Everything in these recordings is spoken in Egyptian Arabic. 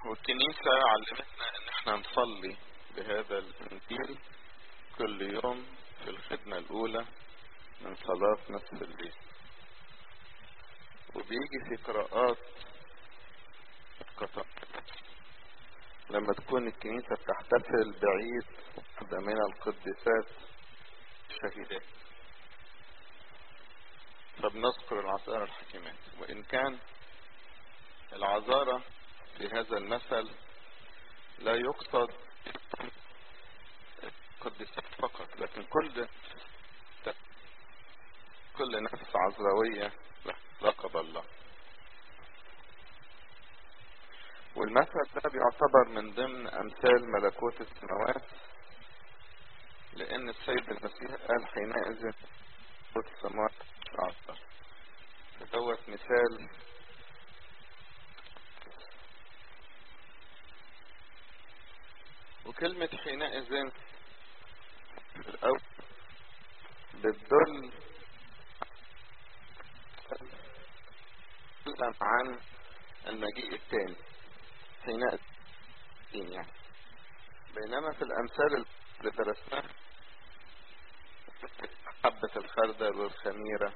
والكنيسة علمتنا ان احنا نصلي بهذا الانجيل كل يوم في الخدمة الاولى من صلاة نصف الليل وبيجي في قراءات قطع لما تكون الكنيسة بتحتفل بعيد واحدة من القديسات الشهيدات فبنذكر العذارى الحكيمات وإن كان العذارى في هذا المثل لا يقصد القديسات فقط لكن كل كل نفس عذراوية لقب الله والمثل ده بيعتبر من ضمن امثال ملكوت السماوات لان السيد المسيح قال حينئذ ملكوت السماوات عصر فدوت مثال وكلمة حينئذ الأول بتدل عن المجيء الثاني حينئذ يعني بينما في الأمثال اللي درسناها حبة الخردل والخميرة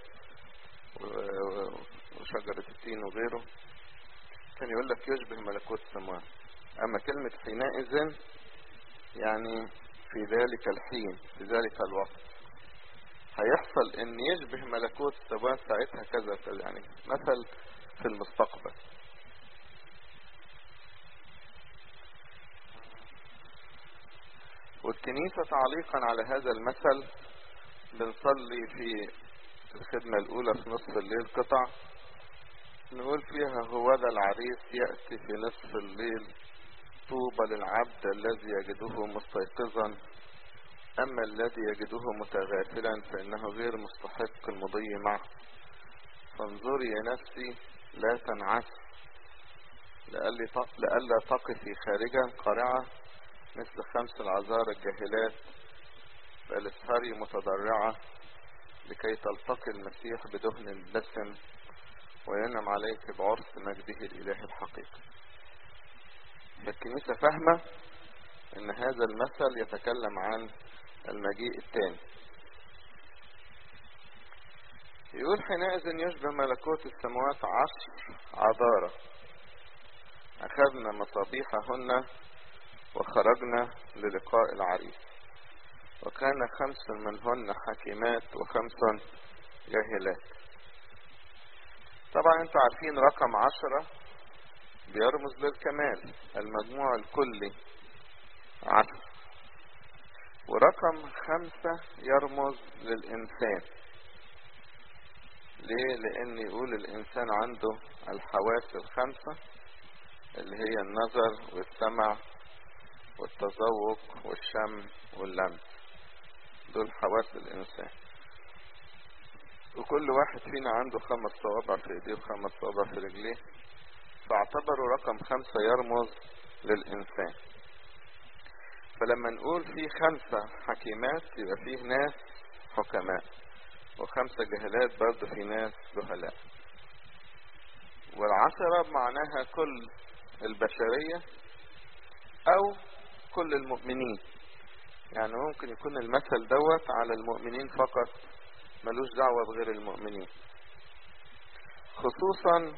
وشجرة التين وغيره كان يقول لك يشبه ملكوت السماوات أما كلمة حينئذ يعني في ذلك الحين في ذلك الوقت هيحصل ان يشبه ملكوت السماوات ساعتها كذا كذا يعني مثل في المستقبل والكنيسة تعليقا على هذا المثل بنصلي في الخدمة الأولى في نصف الليل قطع نقول فيها هو ذا العريس يأتي في نصف الليل طوبى للعبد الذي يجده مستيقظا أما الذي يجده متغافلا فإنه غير مستحق المضي معه فانظري يا نفسي لا تنعس لئلا تقفي خارجا قارعة مثل خمس العذار الجاهلات بل اسهري متضرعة لكي تلتقي المسيح بدهن دسم وينم عليك بعرس مجده الإله الحقيقي فالكنيسة فاهمة ان هذا المثل يتكلم عن المجيء الثاني يقول حينئذ يشبه ملكوت السماوات عشر عذارة أخذنا مصابيحهن وخرجنا للقاء العريس وكان خمس منهن حكيمات وخمس جاهلات طبعا انتوا عارفين رقم عشرة بيرمز للكمال المجموع الكلي عشر ورقم خمسة يرمز للإنسان ليه لأن يقول الإنسان عنده الحواس الخمسة اللي هي النظر والسمع والتذوق والشم واللمس دول حواس الإنسان وكل واحد فينا عنده خمس صوابع في ايديه وخمس صوابع في رجليه فاعتبروا رقم خمسة يرمز للإنسان فلما نقول في خمسة حكيمات يبقى فيه ناس حكماء وخمسة جهلات برضه في ناس جهلاء والعشرة معناها كل البشرية أو كل المؤمنين يعني ممكن يكون المثل دوت على المؤمنين فقط ملوش دعوة بغير المؤمنين خصوصا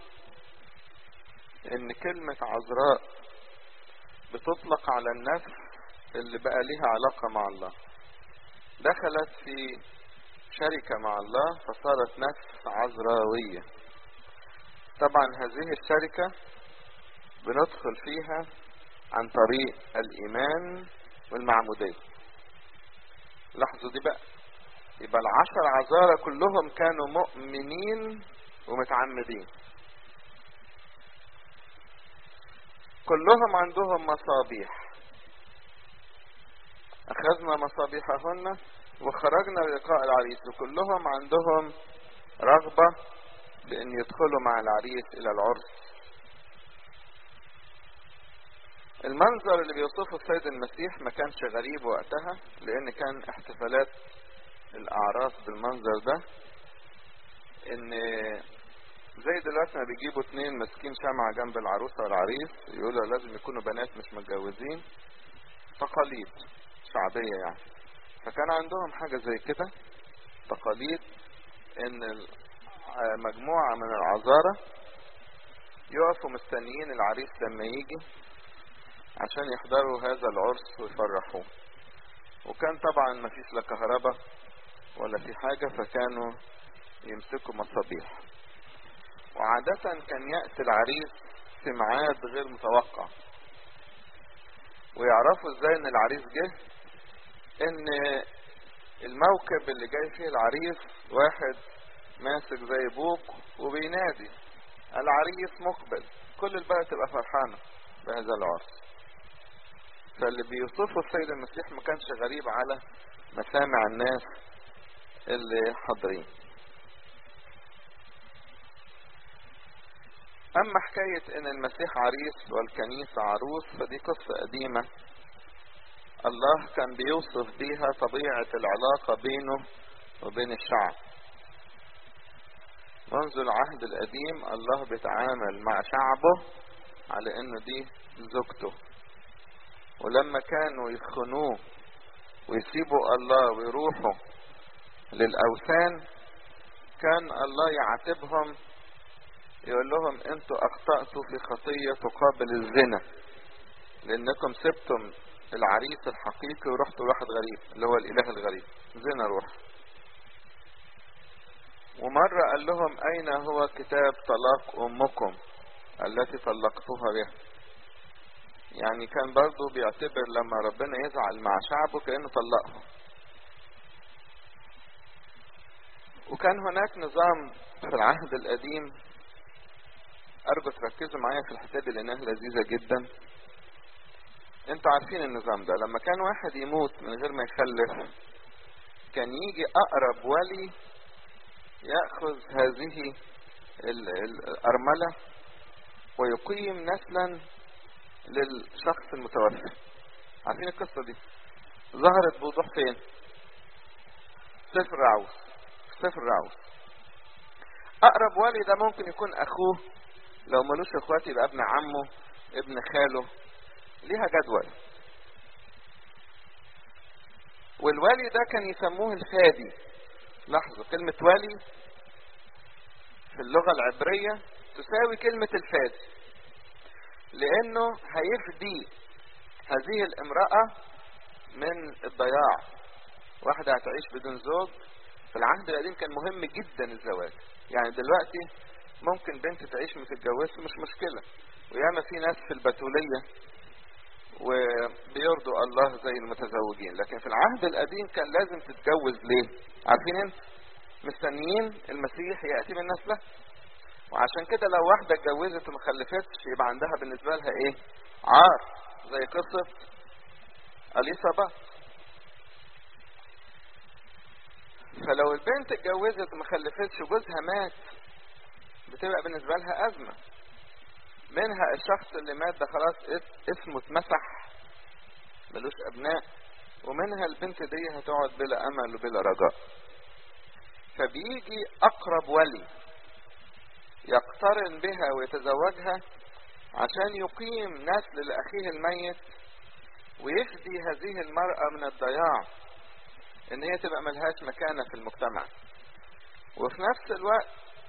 ان كلمة عذراء بتطلق على النفس اللي بقى ليها علاقة مع الله دخلت في شركة مع الله فصارت نفس عذراوية طبعا هذه الشركة بندخل فيها عن طريق الإيمان والمعمودية لاحظوا دي بقى يبقى العشر عذارى كلهم كانوا مؤمنين ومتعمدين كلهم عندهم مصابيح أخذنا مصابيحهن وخرجنا للقاء العريس وكلهم عندهم رغبة بأن يدخلوا مع العريس إلى العرس المنظر اللي بيوصفه السيد المسيح ما كانش غريب وقتها لأن كان احتفالات الأعراس بالمنظر ده إن زي دلوقتي ما بيجيبوا اتنين ماسكين شمعة جنب العروسة والعريس يقولوا لازم يكونوا بنات مش متجوزين تقاليد شعبية يعني فكان عندهم حاجة زي كده تقاليد ان مجموعة من العذارة يقفوا مستنيين العريس لما يجي عشان يحضروا هذا العرس ويفرحوه وكان طبعا ما فيش لا كهرباء ولا في حاجة فكانوا يمسكوا مصابيح وعادة كان يأتي العريس في ميعاد غير متوقع ويعرفوا ازاي ان العريس جه ان الموكب اللي جاي فيه العريس واحد ماسك زي بوق وبينادي العريس مقبل كل البلد تبقى فرحانة بهذا العرس فاللي بيوصفه السيد المسيح ما كانش غريب على مسامع الناس اللي حاضرين اما حكاية ان المسيح عريس والكنيسة عروس فدي قصة قديمة الله كان بيوصف بيها طبيعة العلاقة بينه وبين الشعب منذ العهد القديم الله بيتعامل مع شعبه على انه دي زوجته ولما كانوا يخنوه ويسيبوا الله ويروحوا للأوثان كان الله يعاتبهم يقول لهم انتوا اخطأتوا في خطية تقابل الزنا لانكم سبتم العريس الحقيقي ورحتوا لواحد غريب اللي هو الاله الغريب زنا روح ومرة قال لهم اين هو كتاب طلاق امكم التي طلقتها به يعني كان برضه بيعتبر لما ربنا يزعل مع شعبه كأنه طلقهم وكان هناك نظام في العهد القديم ارجو تركزوا معايا في الحته دي لانها لذيذه جدا انتوا عارفين النظام ده لما كان واحد يموت من غير ما يخلف كان يجي اقرب ولي ياخذ هذه الارمله ويقيم نسلا للشخص المتوفى عارفين القصه دي ظهرت بوضوح فين سفر راوس سفر راوس اقرب ولي ده ممكن يكون اخوه لو ملوش اخوات يبقى ابن عمه ابن خاله ليها جدول والولي ده كان يسموه الفادي لاحظوا كلمة ولي في اللغة العبرية تساوي كلمة الفادي لانه هيفدي هذه الامرأة من الضياع واحدة هتعيش بدون زوج في العهد القديم كان مهم جدا الزواج يعني دلوقتي ممكن بنت تعيش ما تتجوزش مش مشكلة وياما في ناس في البتولية وبيرضوا الله زي المتزوجين لكن في العهد القديم كان لازم تتجوز ليه عارفين انت مستنيين المسيح يأتي من نسله وعشان كده لو واحدة اتجوزت وما خلفتش يبقى عندها بالنسبة لها ايه عار زي قصة اليصابات فلو البنت اتجوزت وما خلفتش وجوزها مات بتبقى بالنسبة لها أزمة منها الشخص اللي مات ده خلاص اسمه اتمسح ملوش أبناء ومنها البنت دي هتقعد بلا أمل وبلا رجاء فبيجي أقرب ولي يقترن بها ويتزوجها عشان يقيم نسل لأخيه الميت ويفدي هذه المرأة من الضياع ان هي تبقى ملهاش مكانة في المجتمع وفي نفس الوقت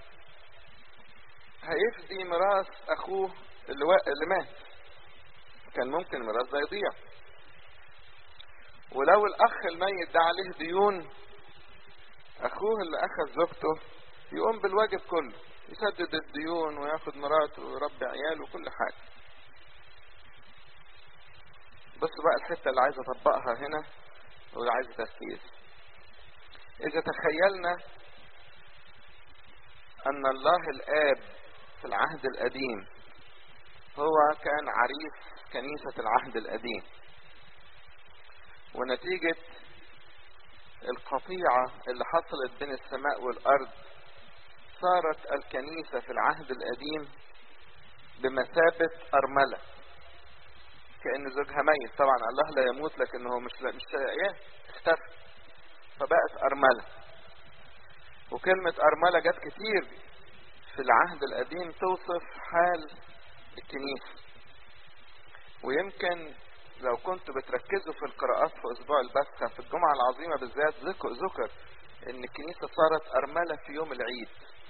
هيفدي ميراث اخوه اللي, و... اللي مات كان ممكن الميراث ده يضيع ولو الاخ الميت ده عليه ديون اخوه اللي اخذ زوجته يقوم بالواجب كله يسدد الديون وياخد مراته ويربي عياله وكل حاجة بص بقى الحتة اللي عايز اطبقها هنا واللي عايز تركيز اذا تخيلنا ان الله الاب في العهد القديم هو كان عريس كنيسة العهد القديم ونتيجة القطيعة اللي حصلت بين السماء والأرض صارت الكنيسة في العهد القديم بمثابة أرملة كأن زوجها ميت طبعا الله لا يموت لكنه مش لا مش لاقياه اختفى فبقت أرملة وكلمة أرملة جت كتير في العهد القديم توصف حال الكنيسة ويمكن لو كنتوا بتركزوا في القراءات في اسبوع البسخة في الجمعة العظيمة بالذات ذكر, ذكر ان الكنيسة صارت ارملة في يوم العيد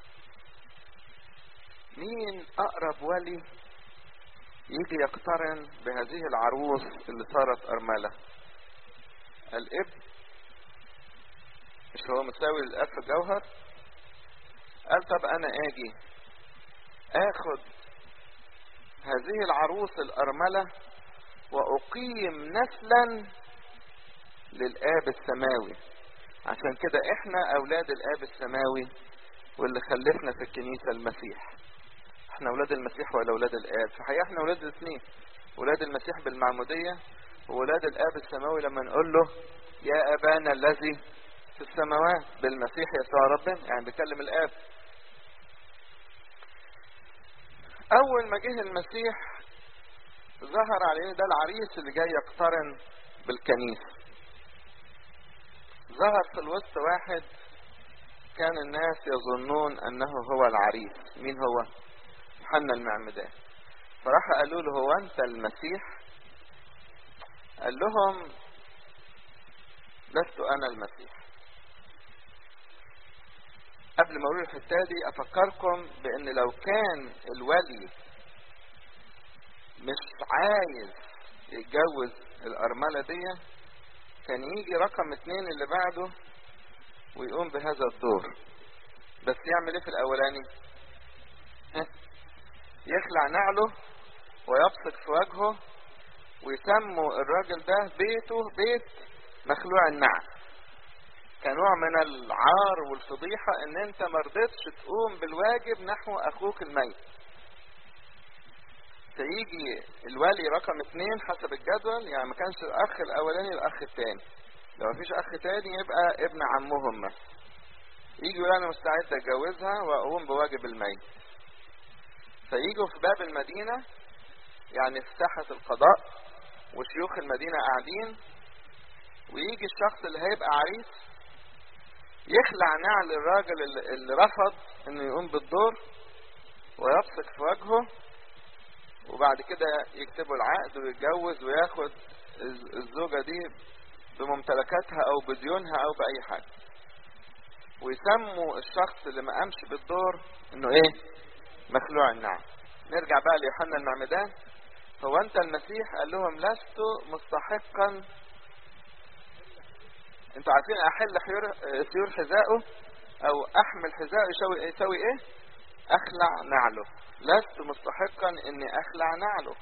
مين اقرب ولي يجي يقترن بهذه العروس اللي صارت ارملة الابن مش هو مساوي للاب في الجوهر قال طب انا اجي اخد هذه العروس الارملة واقيم نسلا للاب السماوي عشان كده احنا اولاد الاب السماوي واللي خلفنا في الكنيسة المسيح احنا اولاد المسيح ولا اولاد الاب في الحقيقة احنا اولاد الاثنين اولاد المسيح بالمعمودية واولاد الاب السماوي لما نقول له يا ابانا الذي في السماوات بالمسيح يسوع ربنا يعني بيكلم الاب اول ما جه المسيح ظهر عليه ده العريس اللي جاي يقترن بالكنيسة ظهر في الوسط واحد كان الناس يظنون انه هو العريس مين هو يوحنا المعمدان فراح قالوا له هو انت المسيح قال لهم لست انا المسيح قبل ما اقول الحته دي افكركم بان لو كان الولي مش عايز يتجوز الارمله دي كان يجي رقم اتنين اللي بعده ويقوم بهذا الدور بس يعمل ايه في الاولاني ها؟ يخلع نعله ويبصق في وجهه ويسموا الراجل ده بيته بيت مخلوع النعل كنوع من العار والفضيحة ان انت مرضتش تقوم بالواجب نحو اخوك الميت فيجي الولي رقم اتنين حسب الجدول يعني ما كانش الاخ الاولاني الاخ التاني لو مفيش اخ تاني يبقى ابن عمهم مثلا يجي يقول انا مستعد اتجوزها واقوم بواجب الميت فيجوا في باب المدينة يعني في ساحة القضاء وشيوخ المدينة قاعدين ويجي الشخص اللي هيبقى عريس يخلع نعل الراجل اللي, اللي رفض انه يقوم بالدور ويبصق في وجهه وبعد كده يكتبوا العقد ويتجوز وياخد الزوجة دي بممتلكاتها او بديونها او باي حاجة ويسموا الشخص اللي ما قامش بالدور انه ايه مخلوع النعم نرجع بقى ليوحنا المعمدان هو انت المسيح قال لهم لست مستحقا انتوا عارفين احل حيور سيور حذائه او احمل حذائه يسوي يسوي ايه اخلع نعله لست مستحقا اني اخلع نعله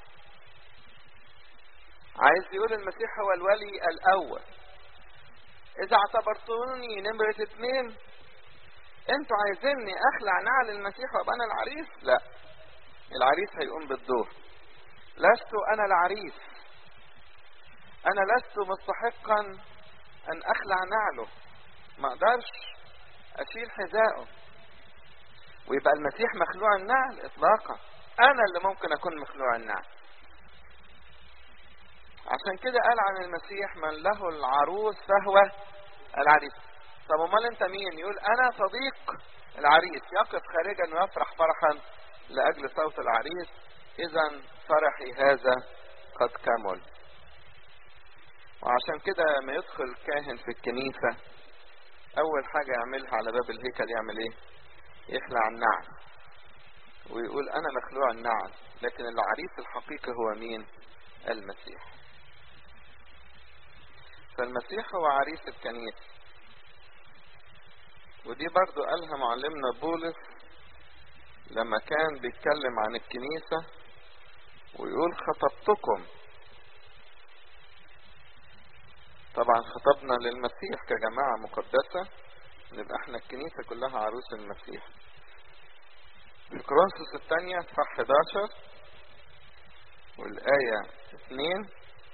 عايز يقول المسيح هو الولي الاول اذا اعتبرتوني نمرة اتنين انتوا عايزيني اخلع نعل المسيح وابقى انا العريس لا العريس هيقوم بالدور لست انا العريس انا لست مستحقا ان اخلع نعله ما اقدرش اشيل حذائه ويبقى المسيح مخلوع النعل اطلاقا انا اللي ممكن اكون مخلوع النعل عشان كده قال عن المسيح من له العروس فهو العريس طب امال انت مين يقول انا صديق العريس يقف خارجا ويفرح فرحا لاجل صوت العريس اذا فرحي هذا قد كمل وعشان كده لما يدخل كاهن في الكنيسة اول حاجة يعملها على باب الهيكل يعمل ايه يخلع النعل ويقول انا مخلوع النعل لكن العريس الحقيقي هو مين المسيح فالمسيح هو عريس الكنيسة ودي برضو قالها معلمنا بولس لما كان بيتكلم عن الكنيسة ويقول خطبتكم طبعا خطبنا للمسيح كجماعة مقدسة نبقى احنا الكنيسة كلها عروس المسيح في كورنثوس الثانية صح 11 والآية 2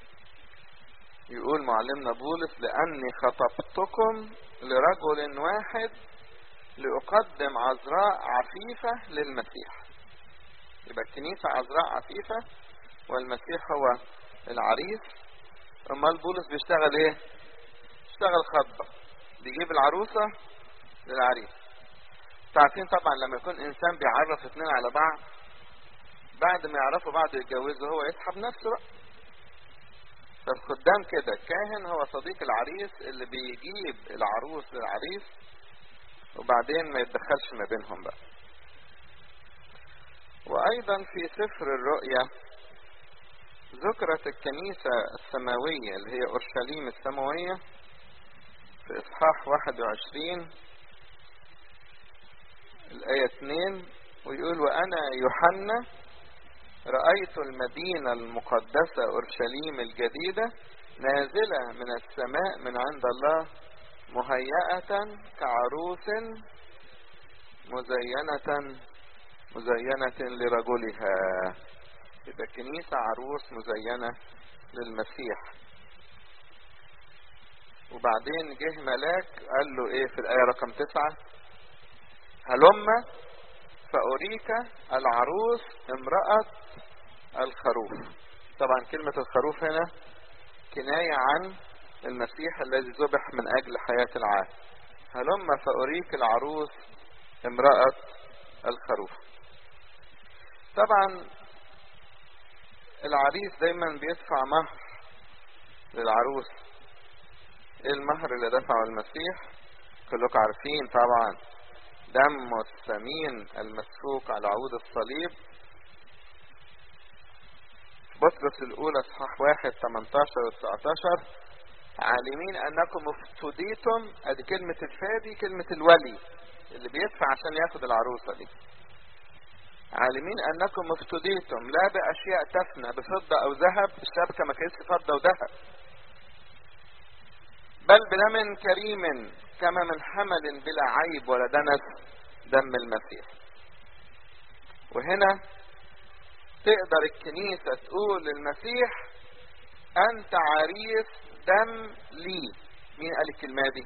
يقول معلمنا بولس لأني خطبتكم لرجل واحد لأقدم عذراء عفيفة للمسيح يبقى الكنيسة عذراء عفيفة والمسيح هو العريس امال بولس بيشتغل ايه بيشتغل خطبة بيجيب العروسة للعريس انتوا عارفين طبعا لما يكون انسان بيعرف اتنين على بعض بعد ما يعرفوا بعض يتجوزوا هو يسحب نفسه بقى فالخدام كده الكاهن هو صديق العريس اللي بيجيب العروس للعريس وبعدين ما يتدخلش ما بينهم بقى وايضا في سفر الرؤيا ذكرت الكنيسة السماوية اللي هي اورشليم السماوية في اصحاح 21 الآية 2 ويقول وأنا يوحنا رأيت المدينة المقدسة أورشليم الجديدة نازلة من السماء من عند الله مهيئة كعروس مزينة مزينة لرجلها يبقى الكنيسة عروس مزينة للمسيح وبعدين جه ملاك قال له ايه في الآية رقم تسعة هلم فأريك العروس امرأة الخروف طبعا كلمة الخروف هنا كناية عن المسيح الذي ذبح من أجل حياة العالم هلم فأريك العروس امرأة الخروف طبعا العريس دايما بيدفع مهر للعروس ايه المهر اللي دفعه المسيح كلكم عارفين طبعا دمه الثمين المسفوك على عود الصليب بطرس الأولى اصحاح واحد 18 و 19 عالمين أنكم افتديتم أدي كلمة الفادي كلمة الولي اللي بيدفع عشان ياخد العروسة دي عالمين أنكم افتديتم لا بأشياء تفنى بفضة أو ذهب الشبكة ما كانتش فضة وذهب بل بدم كريم كما من حمل بلا عيب ولا دنس دم المسيح وهنا تقدر الكنيسة تقول للمسيح أنت عريس دم لي مين قال الكلمة دي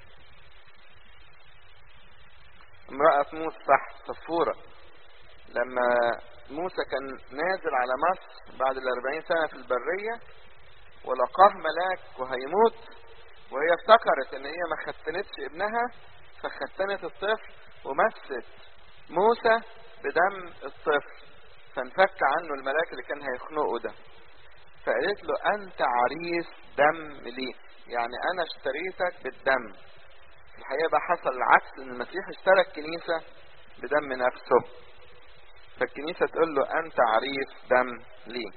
امرأة موسى صح صفورة لما موسى كان نازل على مصر بعد الأربعين سنة في البرية ولقاه ملاك وهيموت وهي افتكرت ان هي ما ختنتش ابنها فختنت الطفل ومست موسى بدم الطفل فانفك عنه الملاك اللي كان هيخنقه ده فقالت له انت عريس دم لي يعني انا اشتريتك بالدم في الحقيقه بقى حصل العكس ان المسيح اشترى الكنيسه بدم نفسه فالكنيسه تقول له انت عريس دم لي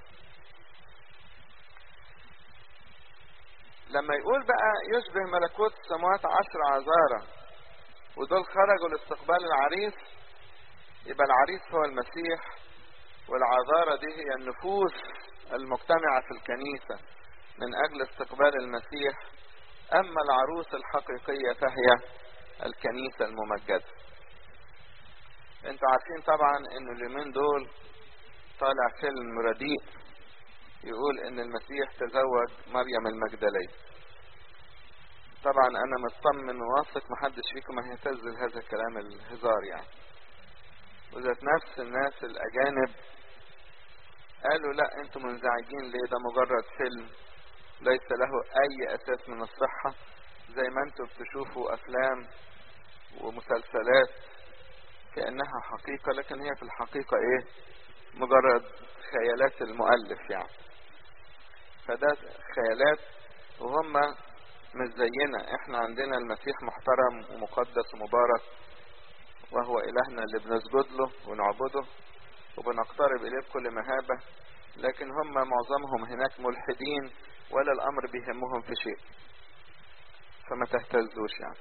لما يقول بقى يشبه ملكوت السماوات عشر عذارى ودول خرجوا لاستقبال العريس يبقى العريس هو المسيح والعذارى دي هي النفوس المجتمعة في الكنيسة من أجل استقبال المسيح أما العروس الحقيقية فهي الكنيسة الممجدة انتوا عارفين طبعا ان اليومين دول طالع فيلم رديء يقول ان المسيح تزوج مريم المجدلية طبعا انا مطمن وواثق محدش فيكم هيهتز لهذا الكلام الهزار يعني وذات نفس الناس الاجانب قالوا لا انتم منزعجين ليه ده مجرد فيلم ليس له اي اساس من الصحة زي ما انتم بتشوفوا افلام ومسلسلات كأنها حقيقة لكن هي في الحقيقة ايه مجرد خيالات المؤلف يعني فده خيالات وهم مش زينا احنا عندنا المسيح محترم ومقدس ومبارك وهو الهنا اللي بنسجد له ونعبده وبنقترب اليه بكل مهابة لكن هم معظمهم هناك ملحدين ولا الامر بيهمهم في شيء فما تهتزوش يعني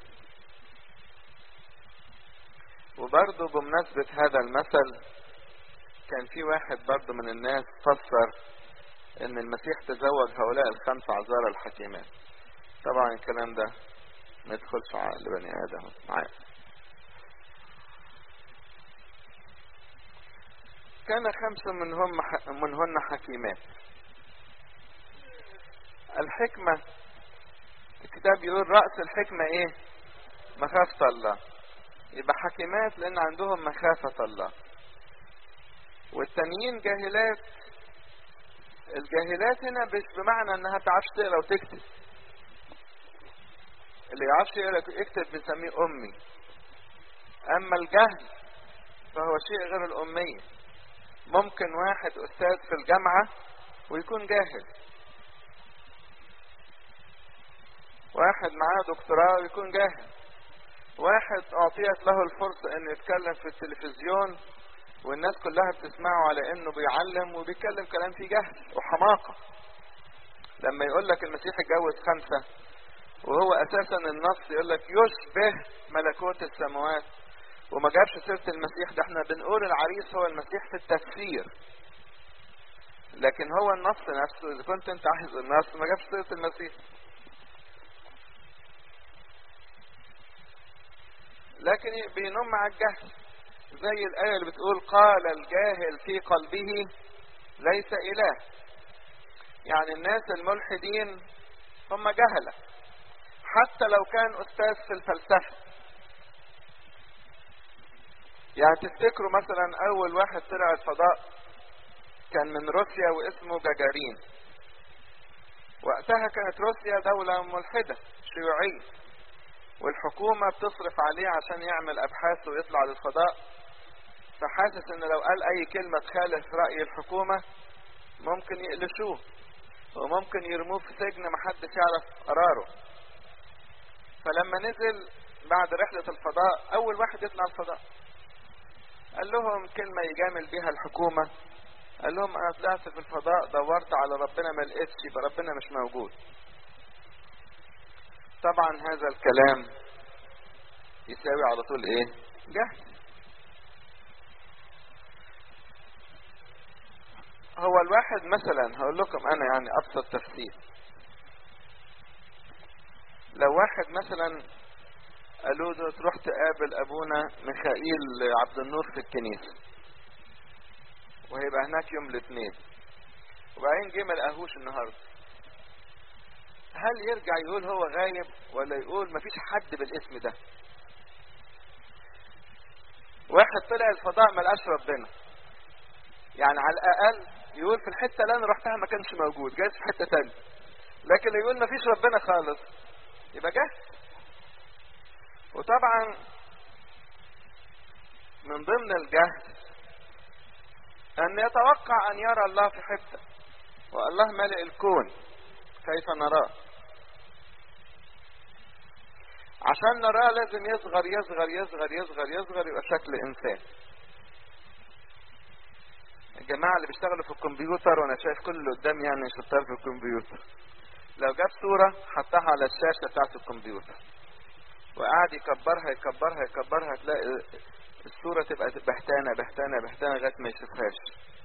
وبرضه بمناسبة هذا المثل كان في واحد برضه من الناس فسر ان المسيح تزوج هؤلاء الخمس عذارى الحكيمات طبعا الكلام ده ما يدخلش عقل بني ادم معايا كان خمس منهم منهن حكيمات الحكمة الكتاب يقول رأس الحكمة ايه مخافة الله يبقى حكيمات لان عندهم مخافة الله والتانيين جاهلات الجاهلات هنا مش بمعنى انها تعرفش تقرا وتكتب اللي يعرفش يقرا يكتب بنسميه امي اما الجهل فهو شيء غير الامية ممكن واحد استاذ في الجامعة ويكون جاهل واحد معاه دكتوراه ويكون جاهل واحد اعطيت له الفرصة انه يتكلم في التلفزيون والناس كلها بتسمعه على انه بيعلم وبيتكلم كلام فيه جهل وحماقة لما يقول لك المسيح اتجوز خمسة وهو اساسا النص يقول لك يشبه ملكوت السماوات وما جابش سيرة المسيح ده احنا بنقول العريس هو المسيح في التفسير لكن هو النص نفسه اذا كنت انت عايز النص ما جابش سيرة المسيح لكن بينم مع الجهل زي الآية اللي بتقول قال الجاهل في قلبه ليس إله يعني الناس الملحدين هم جهلة حتى لو كان أستاذ في الفلسفة يعني تفتكروا مثلا أول واحد طلع الفضاء كان من روسيا واسمه جاجارين وقتها كانت روسيا دولة ملحدة شيوعية والحكومة بتصرف عليه عشان يعمل أبحاث ويطلع للفضاء فحاسس إن لو قال أي كلمة تخالف رأي الحكومة ممكن يقلشوه وممكن يرموه في سجن محدش يعرف قراره فلما نزل بعد رحلة الفضاء أول واحد يطلع الفضاء قال لهم كلمة يجامل بيها الحكومة قال لهم أنا طلعت في الفضاء دورت على ربنا ما لقيتش يبقى ربنا مش موجود طبعا هذا الكلام يساوي على طول ايه جهل هو الواحد مثلا هقول لكم انا يعني ابسط تفسير لو واحد مثلا قالوا له تروح تقابل ابونا ميخائيل عبد النور في الكنيسه وهيبقى هناك يوم الاثنين وبعدين جه ما لقاهوش النهارده هل يرجع يقول هو غايب ولا يقول مفيش حد بالاسم ده واحد طلع الفضاء ما لقاش ربنا يعني على الاقل يقول في الحته اللي انا رحتها ما كانش موجود جايز في حته تانية لكن لو يقول مفيش ربنا خالص يبقى جهل وطبعا من ضمن الجهل ان يتوقع ان يرى الله في حته والله ملئ الكون كيف نراه عشان نراه لازم يصغر يصغر يصغر يصغر يصغر يبقى شكل انسان الجماعة اللي بيشتغلوا في الكمبيوتر وانا شايف كل اللي قدامي يعني شطار في الكمبيوتر لو جاب صورة حطها على الشاشة بتاعت الكمبيوتر وقعد يكبرها يكبرها يكبرها تلاقي الصورة تبقى بهتانة بهتانة بهتانة لغاية ما يشوفهاش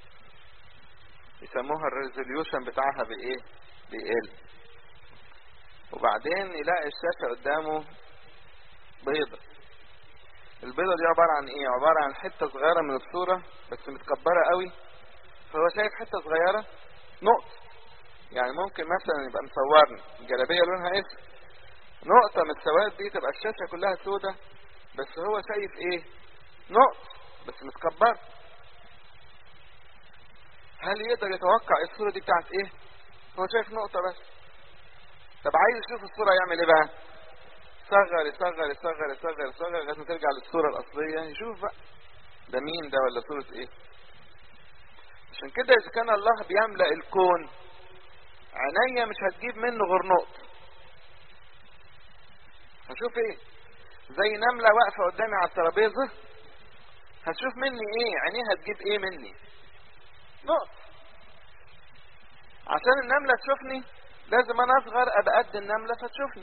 يسموها الريزوليوشن بتاعها بايه بيقل وبعدين يلاقي الشاشة قدامه بيضة البيضة دي عبارة عن ايه عبارة عن حتة صغيرة من الصورة بس متكبرة قوي فهو شايف حتة صغيرة نقطة يعني ممكن مثلا يبقى مصورني الجلابية لونها اسود نقطة من السواد دي تبقى الشاشة كلها سودة بس هو شايف ايه نقطة بس متكبرة هل يقدر يتوقع الصورة دي بتاعت ايه هو شايف نقطة بس طب عايز يشوف الصورة يعمل ايه بقى يصغر يصغر يصغر يصغر يصغر لغايه ما ترجع للصورة الأصلية يشوف بقى ده مين ده ولا صورة ايه عشان كده إذا كان الله بيملأ الكون عينيا مش هتجيب منه غير نقطة هشوف ايه زي نملة واقفة قدامي على الترابيزة هتشوف مني ايه عينيها هتجيب ايه مني نقطة عشان النملة تشوفني لازم انا اصغر ابقى قد النملة فتشوفني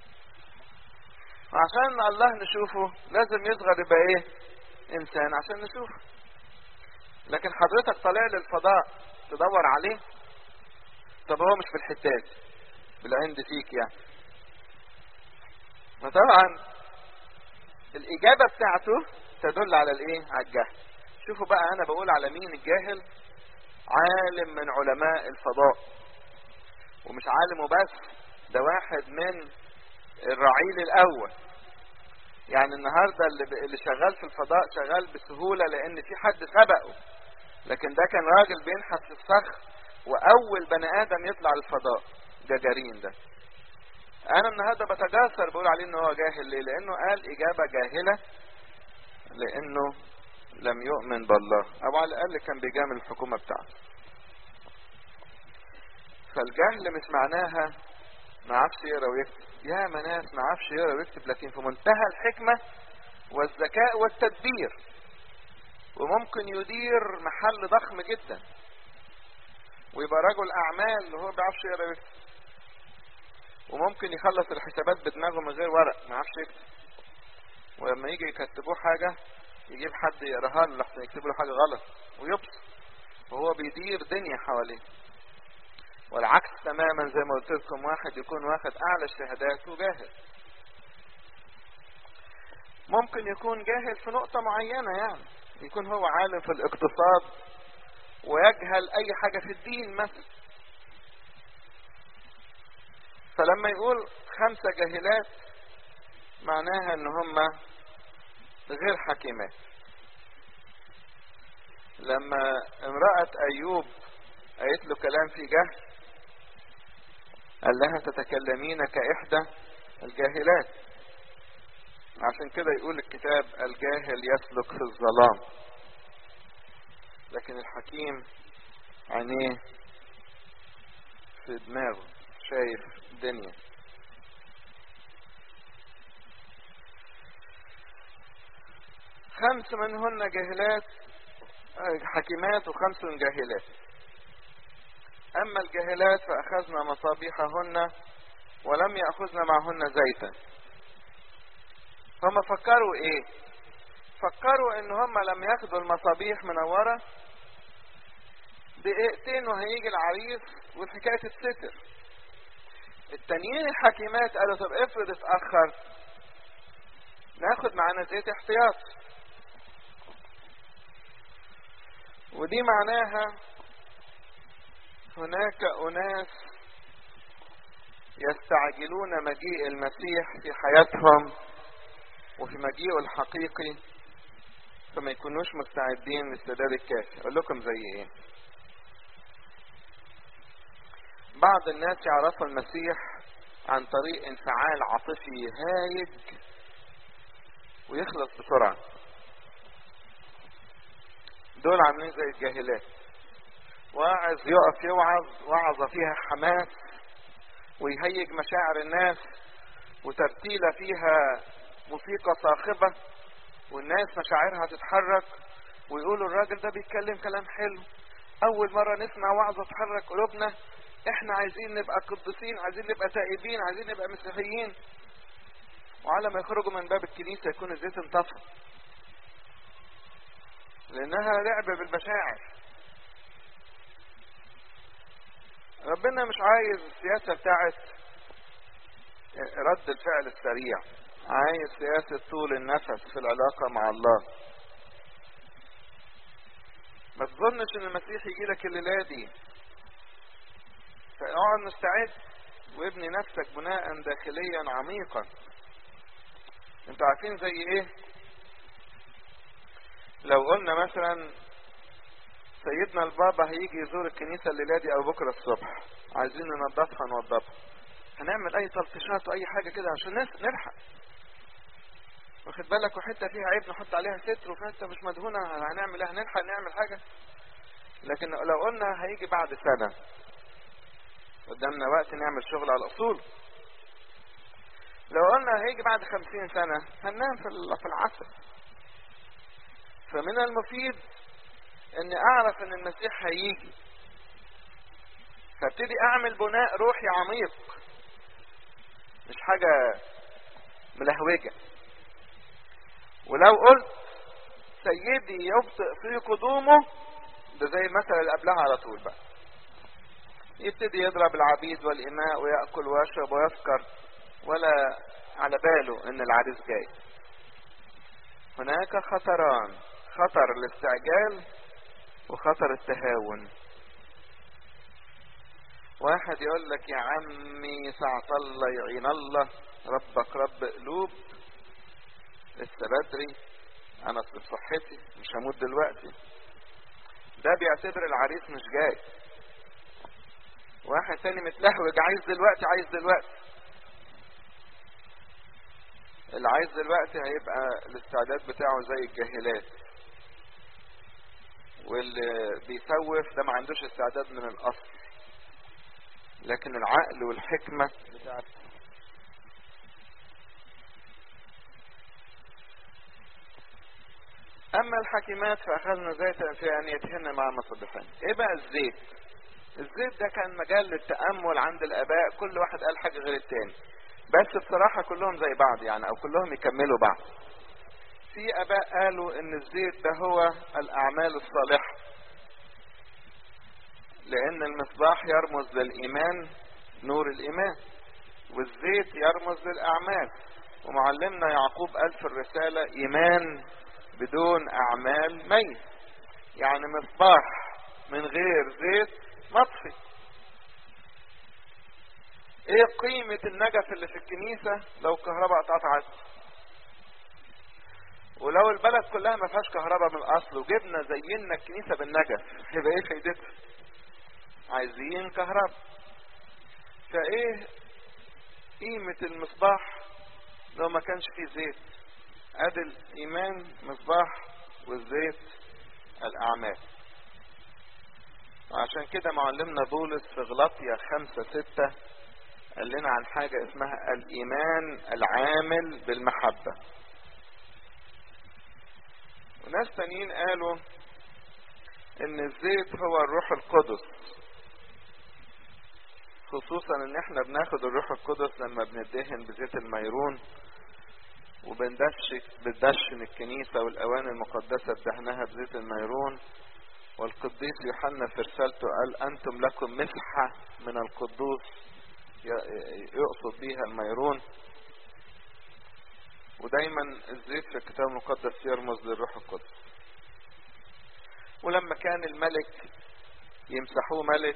وعشان الله نشوفه لازم يصغر يبقى ايه انسان عشان نشوفه لكن حضرتك طالع للفضاء تدور عليه طب هو مش في الحتات بالعند فيك يعني فطبعا الاجابة بتاعته تدل على الايه على الجهل شوفوا بقى انا بقول على مين الجاهل عالم من علماء الفضاء ومش عالم وبس ده واحد من الرعيل الاول يعني النهاردة اللي, اللي شغال في الفضاء شغال بسهولة لان في حد سبقه لكن ده كان راجل بينحت في الصخر واول بني ادم يطلع للفضاء جاجارين ده انا النهارده بتجاسر بقول عليه ان هو جاهل ليه لانه قال اجابة جاهلة لانه لم يؤمن بالله او على الاقل كان بيجامل الحكومة بتاعته فالجهل مش معناها ما عرفش يقرا ويكتب يا ناس ما عرفش يقرا ويكتب لكن في منتهى الحكمة والذكاء والتدبير وممكن يدير محل ضخم جدا ويبقى رجل اعمال وهو ما بيعرفش يقرا ويكتب وممكن يخلص الحسابات بدماغه من غير ورق ما عرفش يكتب ولما يجي يكتبوه حاجة يجيب حد يقراها له لحسن يكتب له حاجة غلط ويبصر وهو بيدير دنيا حواليه والعكس تماما زي ما قلت لكم واحد يكون واخد اعلى الشهادات وجاهل ممكن يكون جاهل في نقطة معينة يعني يكون هو عالم في الاقتصاد ويجهل اي حاجة في الدين مثلا فلما يقول خمسة جاهلات معناها ان هم غير حكيمات لما امرأة ايوب قالت له كلام في جهل قال لها تتكلمين كإحدى الجاهلات عشان كده يقول الكتاب الجاهل يسلك في الظلام لكن الحكيم عينيه في دماغه شايف الدنيا خمس منهن جاهلات حكيمات وخمس جاهلات أما الجاهلات فأخذنا مصابيحهن ولم يأخذن معهن زيتا هم فكروا إيه فكروا إن هم لم ياخدوا المصابيح منورة دقيقتين وهيجي العريس والحكاية تتستر التانيين الحكيمات قالوا طب افرض اتأخر ناخد معانا زيت احتياط ودي معناها هناك أناس يستعجلون مجيء المسيح في حياتهم وفي مجيئه الحقيقي فما يكونوش مستعدين للسداد الكافي اقول لكم زي ايه بعض الناس يعرفوا المسيح عن طريق انفعال عاطفي هايج ويخلص بسرعة دول عاملين زي الجاهلات واعظ يقف يوعظ وعظة فيها حماس ويهيج مشاعر الناس وترتيلة فيها موسيقى صاخبة والناس مشاعرها تتحرك ويقولوا الراجل ده بيتكلم كلام حلو اول مرة نسمع وعظة تحرك قلوبنا احنا عايزين نبقى قديسين عايزين نبقى تائبين عايزين نبقى مسيحيين وعلى ما يخرجوا من باب الكنيسة يكون الزيت انطفى لانها لعبة بالمشاعر ربنا مش عايز السياسة بتاعت رد الفعل السريع عايز سياسة طول النفس في العلاقة مع الله ما تظنش ان المسيح يجي لك الليلة دي فاقعد مستعد وابني نفسك بناء داخليا عميقا انتوا عارفين زي ايه لو قلنا مثلا سيدنا البابا هيجي يزور الكنيسة الليلة دي او بكرة الصبح عايزين ننظفها نوضبها هنعمل اي تلطيشات واي حاجة كده عشان نلحق واخد بالك وحته فيها عيب نحط عليها ستر وحته مش مدهونه هنعمل ايه هنلحق نعمل حاجه لكن لو قلنا هيجي بعد سنه قدامنا وقت نعمل شغل على الاصول لو قلنا هيجي بعد خمسين سنة هننام في العسل فمن المفيد اني اعرف ان المسيح هيجي فابتدي اعمل بناء روحي عميق مش حاجة ملهوجة ولو قلت سيدي يبطئ في قدومه ده زي المثل اللي قبلها على طول بقى يبتدي يضرب العبيد والإماء ويأكل ويشرب ويسكر ولا على باله ان العريس جاي هناك خطران خطر الاستعجال وخطر التهاون واحد يقول لك يا عمي ساعة الله يعين الله ربك رب قلوب لسه بدري انا اصل بصحتي مش هموت دلوقتي ده بيعتبر العريس مش جاي واحد تاني متلهوج عايز دلوقتي عايز دلوقتي اللي عايز دلوقتي هيبقى الاستعداد بتاعه زي الجاهلات واللي بيسوف ده ما عندوش استعداد من الاصل لكن العقل والحكمة بتاعت اما الحكيمات فاخذنا زيتا في انيتهن مع مصبحين ايه بقى الزيت الزيت ده كان مجال للتأمل عند الاباء كل واحد قال حاجة غير التاني بس بصراحة كلهم زي بعض يعني او كلهم يكملوا بعض في اباء قالوا ان الزيت ده هو الاعمال الصالحة لان المصباح يرمز للايمان نور الايمان والزيت يرمز للاعمال ومعلمنا يعقوب قال في الرسالة ايمان بدون اعمال ميت يعني مصباح من غير زيت مطفي ايه قيمة النجف اللي في الكنيسة لو الكهرباء اتقطعت ولو البلد كلها ما فيهاش كهرباء من الاصل وجبنا زينا الكنيسة بالنجف هيبقى ايه فايدتها عايزين كهرباء فايه قيمة المصباح لو ما كانش فيه زيت ادي الايمان مصباح والزيت الاعمال وعشان كده معلمنا بولس في غلطية خمسة ستة قال لنا عن حاجة اسمها الايمان العامل بالمحبة وناس تانيين قالوا ان الزيت هو الروح القدس خصوصا ان احنا بناخد الروح القدس لما بندهن بزيت الميرون وبندش بندشن الكنيسة والاواني المقدسة بدهنها بزيت الميرون والقديس يوحنا في رسالته قال انتم لكم مسحة من القدوس يقصد بيها الميرون ودايما الزيت في الكتاب المقدس يرمز للروح القدس ولما كان الملك يمسحوه ملك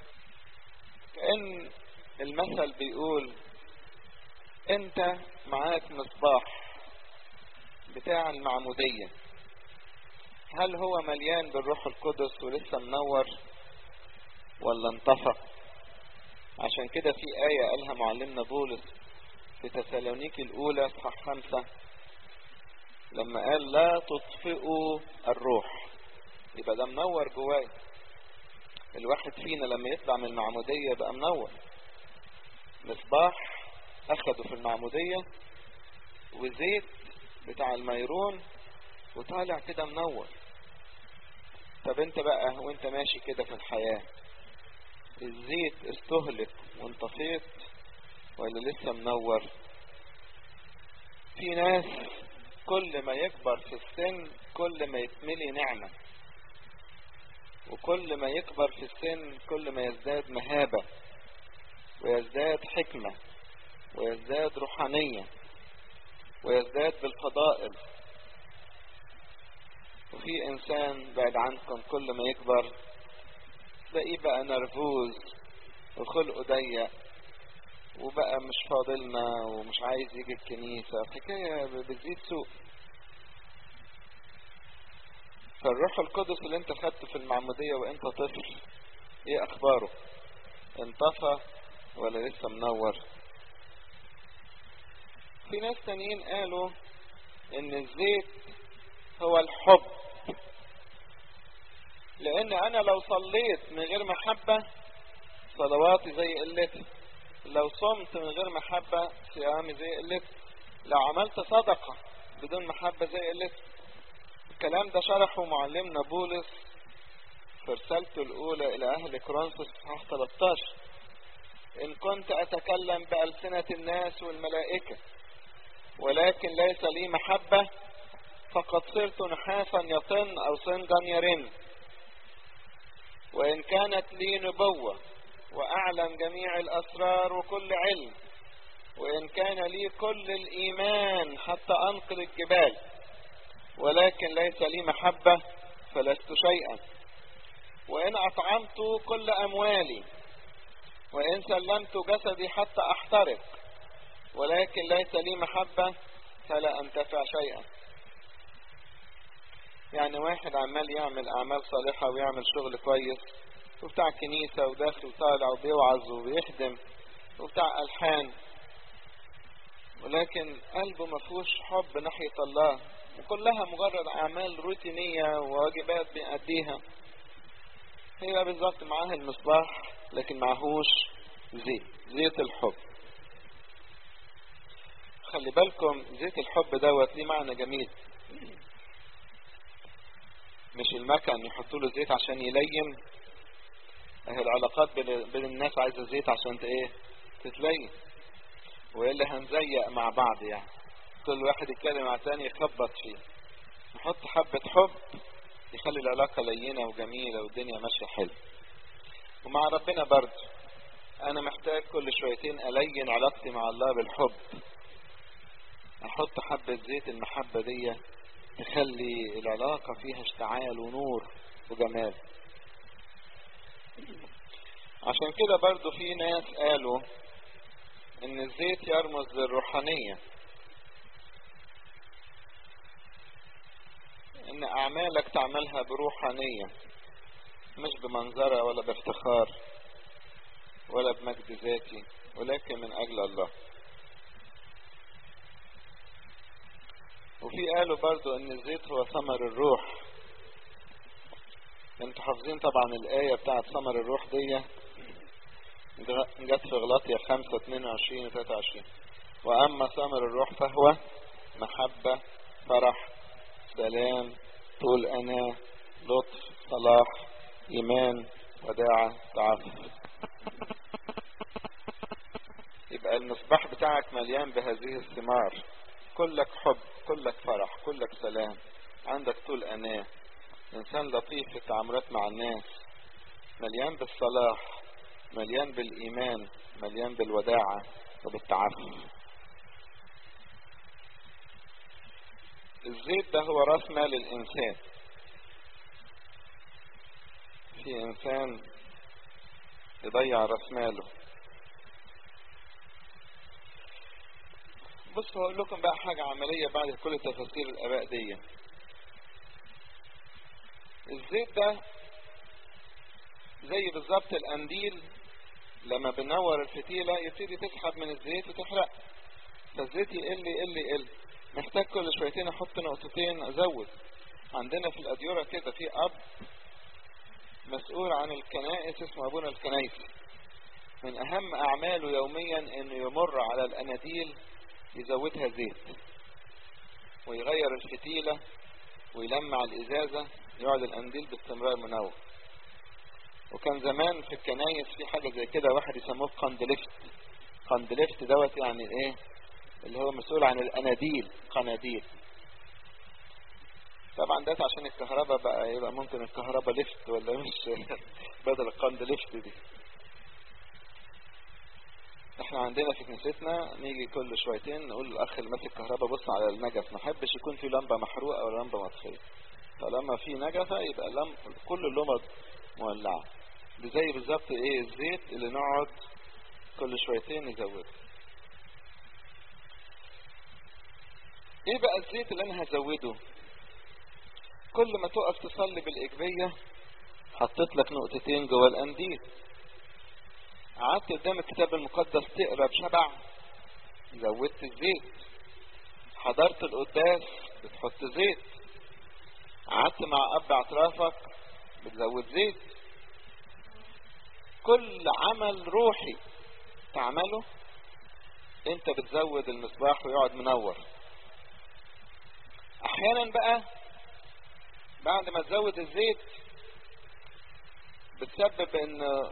كأن المثل بيقول انت معاك مصباح بتاع المعمودية هل هو مليان بالروح القدس ولسه منور ولا انطفى عشان كده في آية قالها معلمنا بولس في تسالونيكي الأولى صح خمسة لما قال لا تطفئوا الروح يبقى ده منور جواي الواحد فينا لما يطلع من المعمودية بقى منور مصباح أخده في المعمودية وزيت بتاع الميرون وطالع كده منور طب انت بقى وانت ماشي كده في الحياة الزيت استهلك وانطفيت ولا لسه منور في ناس كل ما يكبر في السن كل ما يتملي نعمة وكل ما يكبر في السن كل ما يزداد مهابة ويزداد حكمة ويزداد روحانية ويزداد بالفضائل وفي انسان بعد عنكم كل ما يكبر تلاقيه بقى نرفوز وخلقه ضيق وبقى مش فاضلنا ومش عايز يجي الكنيسة حكاية بتزيد سوء فالروح القدس اللي انت خدته في المعمودية وانت طفل ايه اخباره انطفى ولا لسه منور في ناس تانيين قالوا ان الزيت هو الحب لان انا لو صليت من غير محبة صلواتي زي قلتي لو صمت من غير محبة صيامي زي قلتي لو عملت صدقة بدون محبة زي قلتي الكلام ده شرحه معلمنا بولس في رسالته الأولى إلى أهل كورنثوس صحاح 13 إن كنت أتكلم بألسنة الناس والملائكة ولكن ليس لي محبة فقد صرت نحاسا يطن أو صنجا يرن وإن كانت لي نبوة وأعلم جميع الأسرار وكل علم وإن كان لي كل الإيمان حتى أنقل الجبال ولكن ليس لي محبة فلست شيئا وإن أطعمت كل أموالي وإن سلمت جسدي حتى أحترق ولكن ليس لي محبة فلا أنتفع شيئا يعني واحد عمال يعمل أعمال صالحة ويعمل شغل كويس وبتاع كنيسة وداخل طالع وبيوعظ وبيخدم وبتاع ألحان ولكن قلبه ما فيهوش حب ناحية الله وكلها مجرد أعمال روتينية وواجبات بيأديها هي بالظبط معاها المصباح لكن معهوش زيت زيت الحب خلي بالكم زيت الحب دوت ليه معنى جميل مش المكن يحطوا له زيت عشان يلين اهي العلاقات بين الناس عايزه زيت عشان ايه تتلين والا هنزيق مع بعض يعني كل واحد يتكلم مع الثاني يخبط فيه نحط حبة حب يخلي العلاقة لينة وجميلة والدنيا ماشية حلو ومع ربنا برضه انا محتاج كل شويتين الين علاقتي مع الله بالحب احط حبة زيت المحبة دي تخلي العلاقة فيها اشتعال ونور وجمال عشان كده برضو في ناس قالوا ان الزيت يرمز للروحانية ان اعمالك تعملها بروحانية مش بمنظرة ولا بافتخار ولا بمجد ذاتي ولكن من اجل الله وفي قالوا برضو ان الزيت هو ثمر الروح انتوا حافظين طبعا الآية بتاعت ثمر الروح دي جت في غلاطيا 5 22 و 23 واما ثمر الروح فهو محبة فرح سلام طول انا لطف صلاح ايمان وداعة تعفف يبقى المصباح بتاعك مليان بهذه الثمار كلك حب كلك فرح كلك سلام عندك طول أناة إنسان لطيف في التعاملات مع الناس مليان بالصلاح مليان بالإيمان مليان بالوداعة وبالتعفف الزيت ده هو راس مال الإنسان في إنسان يضيع راس ماله بص هقول لكم بقى حاجة عملية بعد كل تفاصيل الآباء دي الزيت ده زي بالظبط القنديل لما بنور الفتيلة يبتدي تسحب من الزيت وتحرق فالزيت يقل يقل يقل محتاج كل شويتين احط نقطتين ازود عندنا في الاديرة كده في اب مسؤول عن الكنائس اسمه ابونا الكنايسي من اهم اعماله يوميا انه يمر على الاناديل يزودها زيت ويغير الفتيلة ويلمع الازازة يقعد القنديل باستمرار منور وكان زمان في الكنايس في حاجة زي كده واحد يسموه قندلفت قندلفت دوت يعني ايه اللي هو مسؤول عن الاناديل قناديل طبعا ده عشان الكهرباء بقى يبقى ممكن الكهرباء لفت ولا مش بدل القندلفت دي احنا عندنا في كنيستنا نيجي كل شويتين نقول للاخ اللي ماسك الكهرباء بص على النجف ما احبش يكون في لمبه محروقه ولا لمبه مطفيه طالما في نجفه يبقى لم كل اللمض مولعه دي زي بالظبط ايه الزيت اللي نقعد كل شويتين نزوده ايه بقى الزيت اللي انا هزوده كل ما تقف تصلي بالايجابيه حطيت لك نقطتين جوه القنديل قعدت قدام الكتاب المقدس تقرا بشبع زودت الزيت حضرت القداس بتحط زيت قعدت مع اب اعترافك بتزود زيت كل عمل روحي تعمله انت بتزود المصباح ويقعد منور احيانا بقى بعد ما تزود الزيت بتسبب ان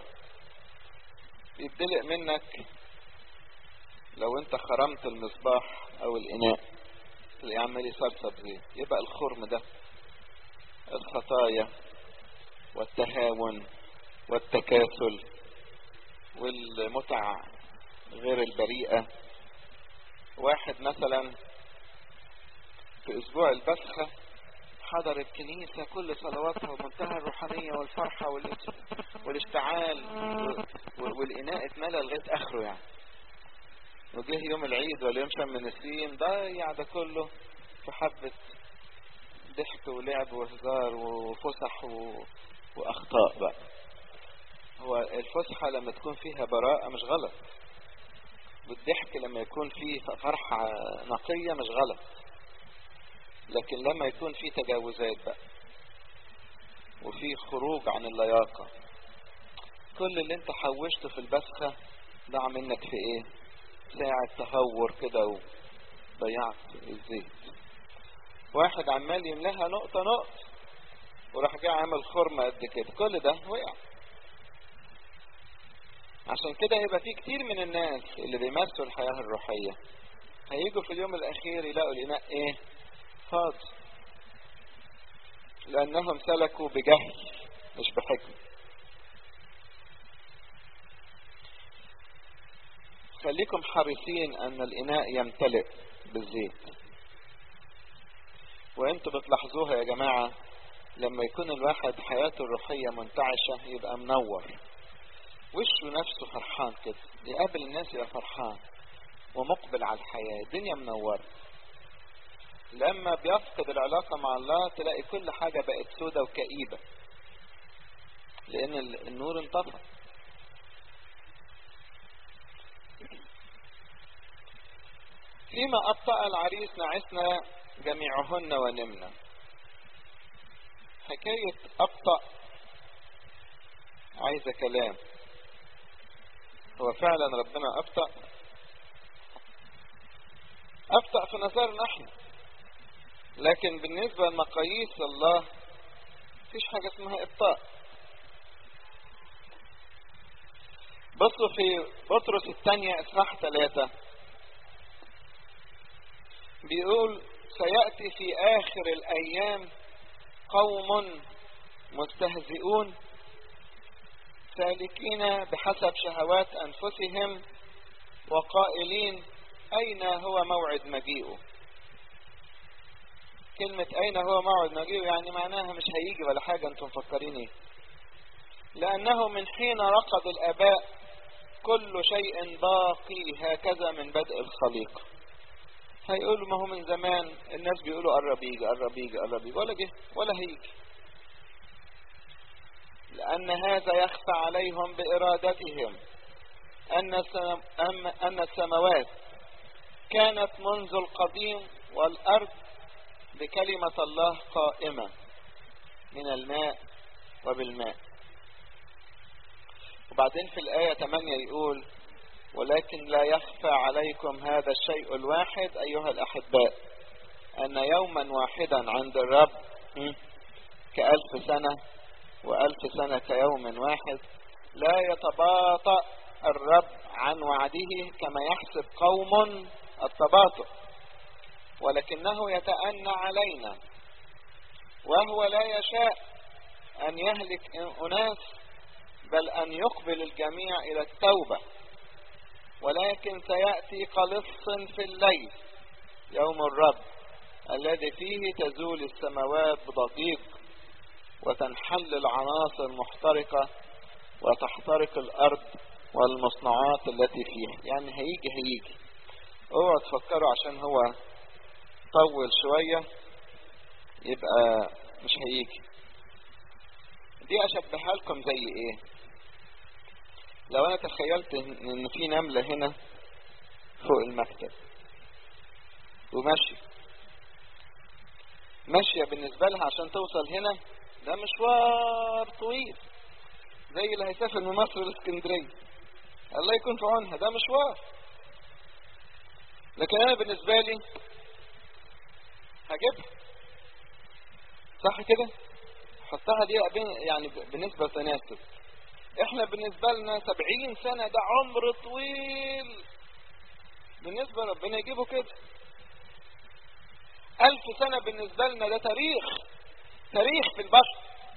يدلق منك لو انت خرمت المصباح او الاناء تلاقيه عمال يصرصر زيت يبقى الخرم ده الخطايا والتهاون والتكاسل والمتع غير البريئة واحد مثلا في اسبوع البسخة حضر الكنيسة كل صلواتها ومنتهى الروحانية والفرحة والاشتعال والإناء اتملى لغاية آخره يعني وجه يوم العيد ولا يوم شم النسيم ضيع ده كله في حبة ضحك ولعب وهزار وفسح و... وأخطاء بقى هو الفسحة لما تكون فيها براءة مش غلط والضحك لما يكون فيه فرحة نقية مش غلط لكن لما يكون فيه تجاوزات بقى وفي خروج عن اللياقة كل اللي انت حوشته في البسخة ضاع منك في ايه ساعة تهور كده وضيعت الزيت واحد عمال يملاها نقطة نقطة وراح جاي عامل خرمة قد كده كل ده وقع عشان كده هيبقى في كتير من الناس اللي بيمارسوا الحياة الروحية هيجوا في اليوم الأخير يلاقوا الإناء إيه؟ فاضي لأنهم سلكوا بجهل مش بحكمة خليكم حريصين أن الإناء يمتلئ بالزيت وانتوا بتلاحظوها يا جماعة لما يكون الواحد حياته الروحية منتعشة يبقى منور وشه نفسه فرحان كده يقابل الناس يبقى فرحان ومقبل على الحياة الدنيا منورة لما بيفقد العلاقة مع الله تلاقي كل حاجة بقت سودة وكئيبة لأن النور انطفى فيما أبطأ العريس نعسنا جميعهن ونمنا حكاية أبطأ عايزة كلام هو فعلا ربنا أبطأ أبطأ في نظرنا احنا لكن بالنسبة لمقاييس الله مفيش حاجة اسمها إبطاء بصوا في بطرس الثانية إصحاح ثلاثة بيقول سيأتي في آخر الأيام قوم مستهزئون سالكين بحسب شهوات أنفسهم وقائلين أين هو موعد مجيئه كلمة أين هو موعد مجيئه يعني معناها مش هيجي ولا حاجة أنتم مفكرين إيه لأنه من حين رقد الآباء كل شيء باقي هكذا من بدء الخليقة هيقولوا ما هو من زمان الناس بيقولوا قرب يجي قرب يجي قرب يجي ولا جه ولا هيجي لأن هذا يخفى عليهم بإرادتهم أن أن السماوات كانت منذ القديم والأرض بكلمة الله قائمة من الماء وبالماء وبعدين في الآية 8 يقول ولكن لا يخفى عليكم هذا الشيء الواحد أيها الأحباء أن يوما واحدا عند الرب كألف سنة وألف سنة كيوم واحد لا يتباطأ الرب عن وعده كما يحسب قوم التباطؤ ولكنه يتأنى علينا وهو لا يشاء أن يهلك أناس بل أن يقبل الجميع إلى التوبة ولكن سيأتي قلص في الليل يوم الرب الذي فيه تزول السماوات بضجيج وتنحل العناصر محترقة وتحترق الأرض والمصنوعات التي فيها يعني هيجي هيجي اوعوا تفكروا عشان هو طول شوية يبقى مش هيجي دي اشبهها لكم زي ايه لو انا تخيلت ان في نملة هنا فوق المكتب وماشية ماشية بالنسبة لها عشان توصل هنا ده مشوار طويل زي اللي هيسافر من مصر لاسكندرية الله يكون في عونها ده مشوار لكن انا بالنسبة لي هجيبها صح كده حطها دي يعني بالنسبة تناسب احنا بالنسبة لنا سبعين سنة ده عمر طويل بالنسبة ربنا يجيبه كده ألف سنة بالنسبة لنا ده تاريخ تاريخ في البشر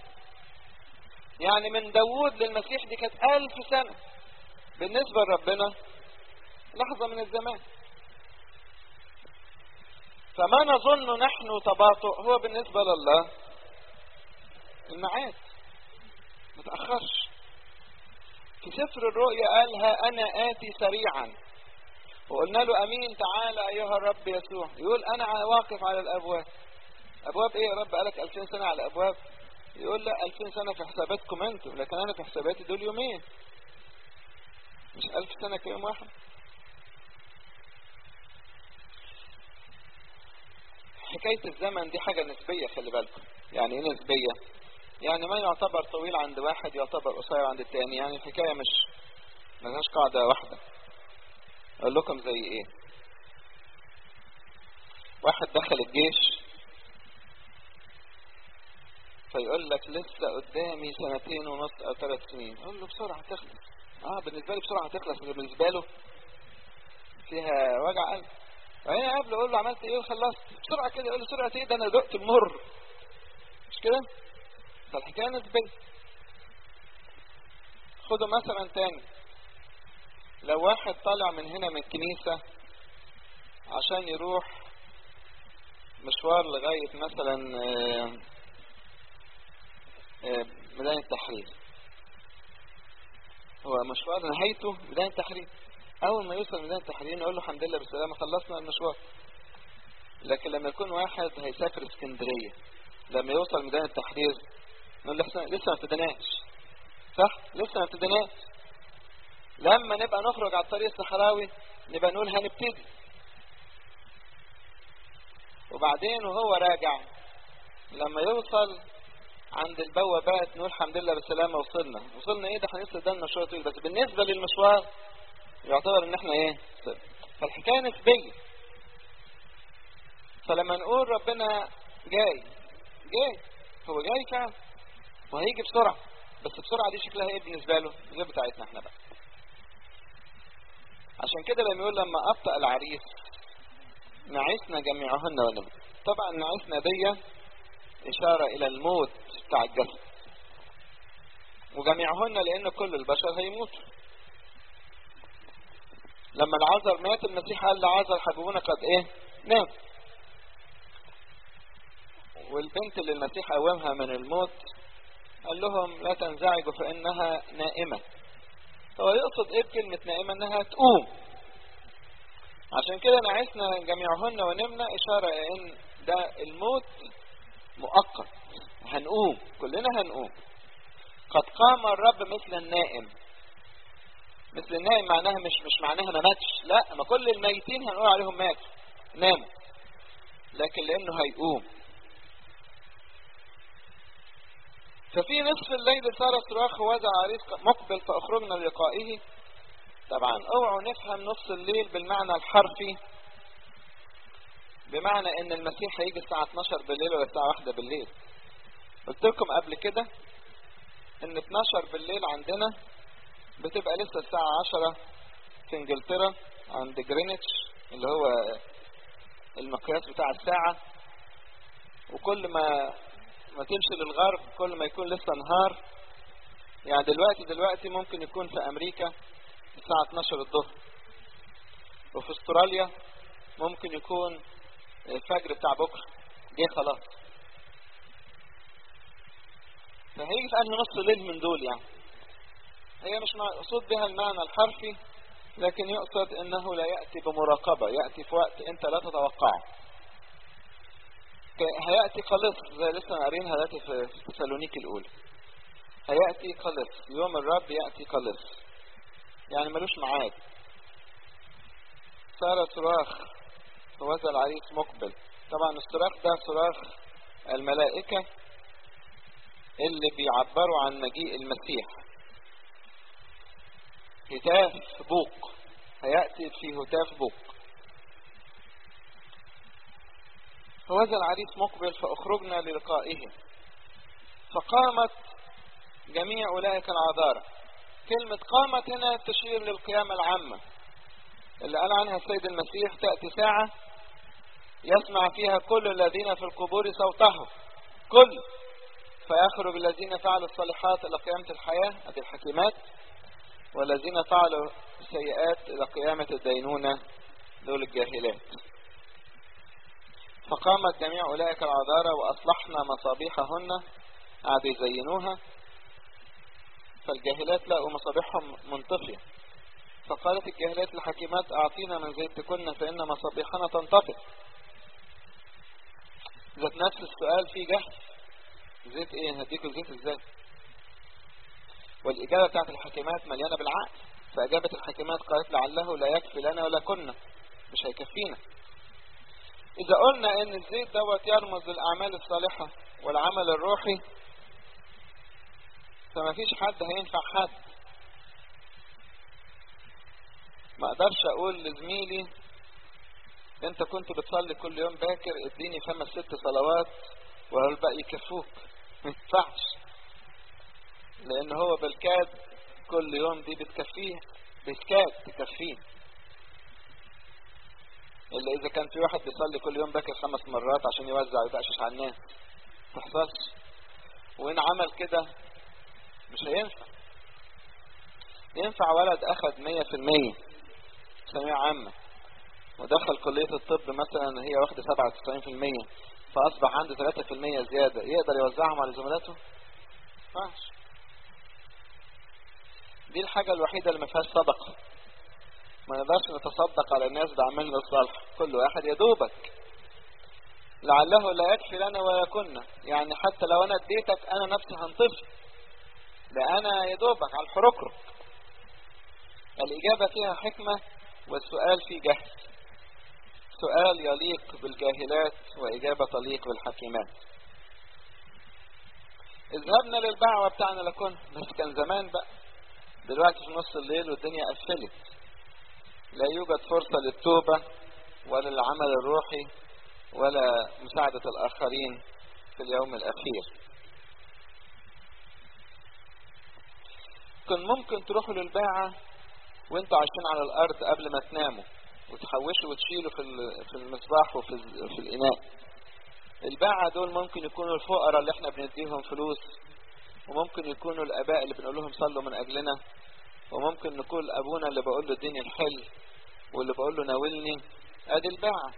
يعني من داوود للمسيح دي كانت ألف سنة بالنسبة لربنا لحظة من الزمان فما نظن نحن تباطؤ هو بالنسبة لله الميعاد ما تأخرش في سفر الرؤيا قالها أنا آتي سريعا وقلنا له أمين تعالى أيها الرب يسوع يقول أنا واقف على الأبواب أبواب إيه يا رب قالك 2000 سنة على الأبواب يقول لا 2000 سنة في حساباتكم أنتم لكن أنا في حساباتي دول يومين مش 1000 سنة كيوم واحد حكاية الزمن دي حاجة نسبية خلي بالكم يعني ايه نسبية يعني ما يعتبر طويل عند واحد يعتبر قصير عند التاني يعني الحكاية مش ملهاش قاعدة واحدة اقول لكم زي ايه واحد دخل الجيش فيقول لك لسه قدامي سنتين ونص او ثلاث سنين اقول له بسرعة تخلص اه بالنسبة لي بسرعة تخلص بالنسبة له فيها وجع قلب وهنا قبل اقول له عملت ايه وخلصت بسرعة كده يقول لي سرعة ايه ده انا دقت المر مش كده فالحكاية نسبية خدوا مثلا تاني لو واحد طالع من هنا من الكنيسة عشان يروح مشوار لغاية مثلا ميدان التحرير هو مشوار نهايته ميدان التحرير اول ما يوصل ميدان التحرير نقول له الحمد لله بالسلامة خلصنا المشوار لكن لما يكون واحد هيسافر اسكندرية لما يوصل ميدان التحرير نقول له لسه ما ابتديناش صح لسه ما ابتديناش لما نبقى نخرج على الطريق الصحراوي نبقى نقول هنبتدي وبعدين وهو راجع لما يوصل عند البوابات نقول الحمد لله بالسلامة وصلنا وصلنا ايه ده هنوصل ده المشوار طويل بس بالنسبة للمشوار يعتبر ان احنا ايه صل. فالحكاية نسبية فلما نقول ربنا جاي جاي هو جاي فعلا وهيجي بسرعة بس بسرعة دي شكلها ايه بالنسبة له غير بتاعتنا احنا بقى عشان كده لما يقول لما أبطأ العريس نعسنا جميعهن ونمت طبعا نعسنا دي إشارة إلى الموت بتاع الجسد وجميعهن لأن كل البشر هيموتوا لما العذر مات المسيح قال لعذر حبيبنا قد ايه نام والبنت اللي المسيح قومها من الموت قال لهم لا تنزعجوا فإنها نائمة هو يقصد ايه بكلمة نائمة انها تقوم عشان كده نعسنا جميعهن ونمنا اشارة ان ده الموت مؤقت هنقوم كلنا هنقوم قد قام الرب مثل النائم مثل النائم معناها مش مش معناها ما ماتش لا ما كل الميتين هنقول عليهم ماتوا ناموا لكن لانه هيقوم ففي نصف الليل صار صراخ وضع عريس مقبل فاخرجنا للقائه طبعا اوعوا نفهم نص الليل بالمعنى الحرفي بمعنى ان المسيح هيجي الساعة 12 بالليل ولا الساعة 1 بالليل قلت لكم قبل كده ان 12 بالليل عندنا بتبقى لسه الساعة 10 في انجلترا عند جرينتش اللي هو المقياس بتاع الساعة وكل ما ما تمشي للغرب كل ما يكون لسه نهار يعني دلوقتي دلوقتي ممكن يكون في امريكا الساعة 12 الظهر وفي استراليا ممكن يكون الفجر بتاع بكرة جه خلاص فهيجي في انهي نص ليل من دول يعني هي مش مقصود بها المعنى الحرفي لكن يقصد انه لا يأتي بمراقبة يأتي في وقت انت لا تتوقعه هيأتي قلص زي لسه قارينها دلوقتي في تسالونيكي الأولى هيأتي قلص يوم الرب يأتي قلص يعني ملوش ميعاد صار صراخ وذا العريس مقبل طبعا الصراخ ده صراخ الملائكة اللي بيعبروا عن مجيء المسيح هتاف بوق هيأتي في هتاف بوق فوذا العريس مقبل فأخرجنا للقائه فقامت جميع أولئك العذارى كلمة قامت هنا تشير للقيامة العامة اللي قال عنها السيد المسيح تأتي ساعة يسمع فيها كل الذين في القبور صوته كل فيخرج الذين فعلوا الصالحات إلى قيامة الحياة هذه الحكيمات والذين فعلوا السيئات إلى قيامة الدينونة دول الجاهلات فقامت جميع أولئك العذارى وأصلحنا مصابيحهن قعدوا يزينوها فالجاهلات لقوا مصابيحهم منطفية فقالت الجاهلات الحكيمات أعطينا من زيتكن فإن مصابيحنا تنطفئ ذات نفس السؤال فيه جهل زيت ايه هديكوا زيت ازاي والإجابة بتاعت الحكيمات مليانة بالعقل فأجابت الحكيمات قالت لعله لا يكفي لنا ولا كنا مش هيكفينا إذا قلنا إن الزيت دوت يرمز للأعمال الصالحة والعمل الروحي فما فيش حد هينفع حد ما اقدرش اقول لزميلي انت كنت بتصلي كل يوم باكر اديني خمس ست صلوات والباقي يكفوك ما ينفعش لان هو بالكاد كل يوم دي بتكفيه بالكاد تكفيه الا اذا كان في واحد بيصلي كل يوم باكر خمس مرات عشان يوزع ويبقشش على الناس ما تحصلش وان عمل كده مش هينفع ينفع ولد اخد مية في المية ثانوية عامة ودخل كلية الطب مثلا هي واخدة سبعة وتسعين في المية فأصبح عنده ثلاثة في المية زيادة يقدر يوزعهم على زملاته؟ ماشي دي الحاجة الوحيدة اللي ما فيهاش صدقة ما نقدرش نتصدق على الناس بأعمالنا الصالحة كل واحد يدوبك لعله لا يكفي لنا ولا كنا يعني حتى لو انا اديتك انا نفسي هنطفي ده انا يدوبك على الحركرك الاجابة فيها حكمة والسؤال فيه جهل سؤال يليق بالجاهلات واجابة تليق بالحكيمات اذهبنا للبعوة بتاعنا لكن بس كان زمان بقى دلوقتي في نص الليل والدنيا قفلت لا يوجد فرصة للتوبة ولا للعمل الروحي ولا مساعدة الآخرين في اليوم الأخير كان ممكن تروحوا للباعة وانتوا عايشين على الأرض قبل ما تناموا وتحوشوا وتشيلوا في في المصباح وفي في الإناء الباعة دول ممكن يكونوا الفقراء اللي احنا بنديهم فلوس وممكن يكونوا الآباء اللي بنقول لهم صلوا من أجلنا وممكن نكون أبونا اللي بقول له اديني الحل واللي بقول له ناولني ادي الباعة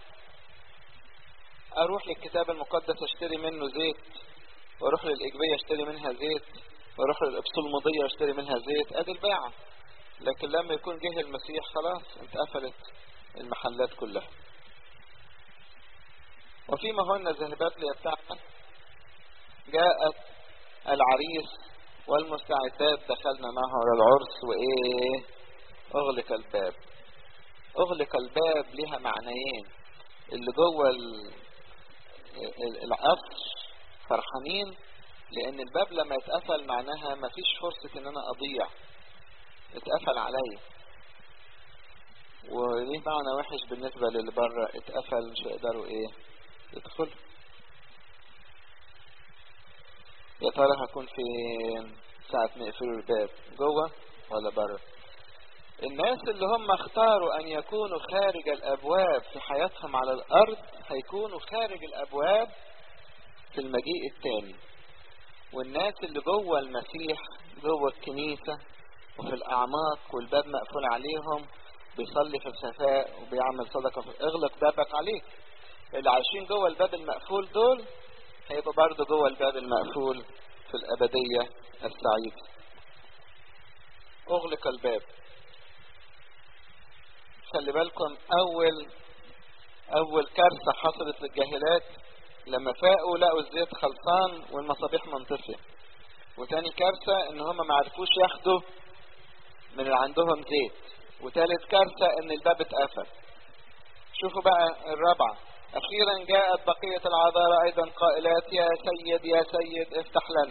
اروح للكتاب المقدس اشتري منه زيت واروح للاجبية اشتري منها زيت واروح للابصلمضية اشتري منها زيت ادي الباعة لكن لما يكون جه المسيح خلاص انت قفلت المحلات كلها وفيما هن ذهبت لي بتاعنا جاءت العريس والمستعدات دخلنا معه على العرس وايه اغلق الباب اغلق الباب لها معنيين اللي جوه القصر فرحانين لان الباب لما يتقفل معناها مفيش فرصة ان انا اضيع اتقفل عليا وليه معنى وحش بالنسبة للي بره اتقفل مش هيقدروا ايه يدخلوا يا ترى هكون فين ساعة ما يقفلوا الباب جوه ولا بره الناس اللي هم اختاروا ان يكونوا خارج الابواب في حياتهم على الارض هيكونوا خارج الابواب في المجيء التاني والناس اللي جوه المسيح جوه الكنيسة وفي الاعماق والباب مقفول عليهم بيصلي في الخفاء وبيعمل صدقة في اغلق بابك عليك اللي عايشين جوه الباب المقفول دول هيبقوا برضه جوه الباب المقفول في الابدية السعيدة اغلق الباب خلي بالكم اول اول كارثة حصلت للجاهلات لما فاقوا لقوا الزيت خلصان والمصابيح منطفية وتاني كارثة ان هم ما عرفوش ياخدوا من اللي عندهم زيت وتالت كارثة ان الباب اتقفل شوفوا بقى الرابعة اخيرا جاءت بقية العذارى ايضا قائلات يا سيد يا سيد افتح لنا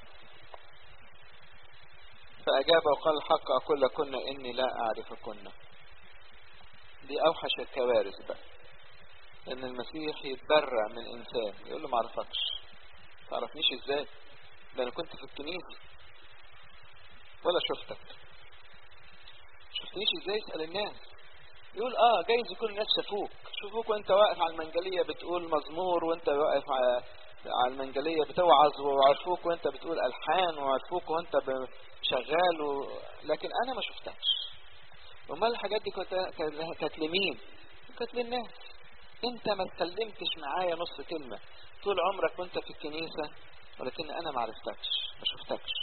فاجاب وقال الحق اقول لكن اني لا اعرفكن دي اوحش الكوارث بقى ان المسيح يتبرع من انسان يقول له ما اعرفكش تعرفنيش ازاي ده انا كنت في الكنيسة ولا شفتك شفتنيش ازاي اسأل الناس يقول اه جايز يكون الناس شافوك شوفوك وانت واقف على المنجلية بتقول مزمور وانت واقف على على المنجلية بتوعظ وعرفوك وانت بتقول الحان وعرفوك وانت شغال و... لكن انا ما شفتكش امال الحاجات دي كانت كانت لمين كانت للناس انت ما اتكلمتش معايا نص كلمة طول عمرك وانت في الكنيسة ولكن انا ما عرفتكش ما شفتكش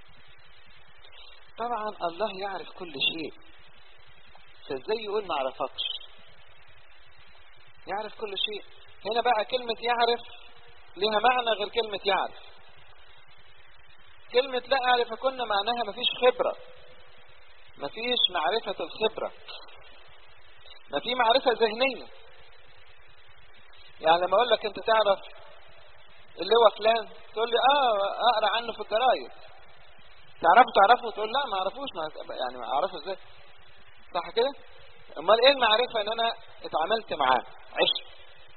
طبعا الله يعرف كل شيء فازاي يقول ما عرفكش يعرف كل شيء هنا بقى كلمة يعرف لها معنى غير كلمة يعرف كلمة لا أعرف كنا معناها مفيش خبرة مفيش معرفة الخبرة ما في معرفة ذهنية يعني لما اقول لك انت تعرف اللي هو فلان تقول لي اه اقرا عنه في الجرايد تعرفه تعرفه تقول لا ما اعرفوش ما يعني ما اعرفه ازاي صح كده امال ايه المعرفه ان انا اتعاملت معاه عشت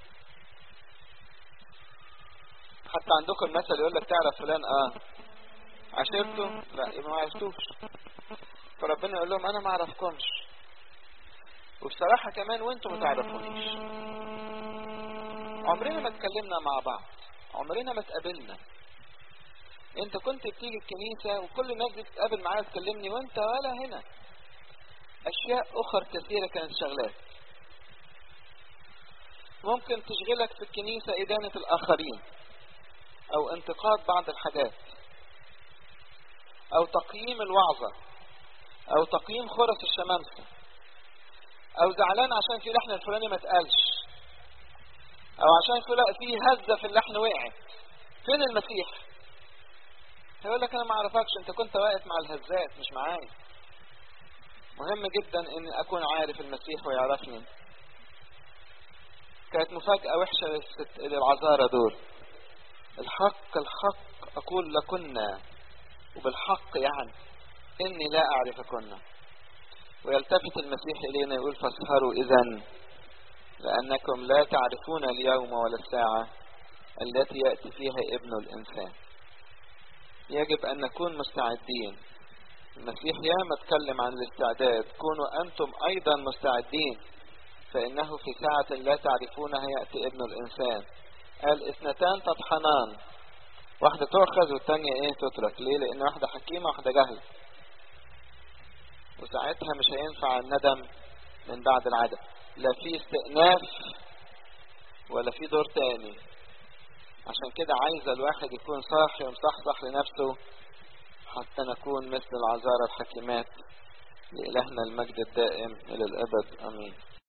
حتى عندكم المثل يقول لك تعرف فلان اه عشرته لا يبقى ما عرفتوش فربنا يقول لهم انا ما اعرفكمش وبصراحه كمان وانتم ما تعرفونيش عمرنا ما اتكلمنا مع بعض عمرنا ما اتقابلنا انت كنت بتيجي الكنيسة وكل الناس دي بتتقابل معايا تكلمني وانت ولا هنا اشياء اخر كثيرة كانت شغلات ممكن تشغلك في الكنيسة ادانة الاخرين او انتقاد بعض الحاجات او تقييم الوعظة او تقييم خرس الشمامسة او زعلان عشان في لحن الفلاني ما اتقالش او عشان في هزة في اللحن وقعت فين المسيح هيقول لك انا ما اعرفكش انت كنت واقف مع الهزات مش معايا مهم جدا ان اكون عارف المسيح ويعرفني كانت مفاجأة وحشة للعذارى دول الحق الحق اقول لكنا وبالحق يعني اني لا اعرفكن ويلتفت المسيح الينا يقول فاسهروا اذا لانكم لا تعرفون اليوم ولا الساعة التي يأتي فيها ابن الانسان يجب أن نكون مستعدين المسيح ياما اتكلم عن الاستعداد كونوا أنتم أيضا مستعدين فإنه في ساعة لا تعرفونها يأتي ابن الإنسان قال اثنتان تطحنان واحدة تؤخذ والتانية ايه تترك ليه لأن واحدة حكيمة واحدة جهلة وساعتها مش هينفع الندم من بعد العدم لا في استئناف ولا في دور تاني عشان كده عايز الواحد يكون صاحي ومصحصح لنفسه حتى نكون مثل العذارى الحكيمات لإلهنا المجد الدائم إلى الأبد أمين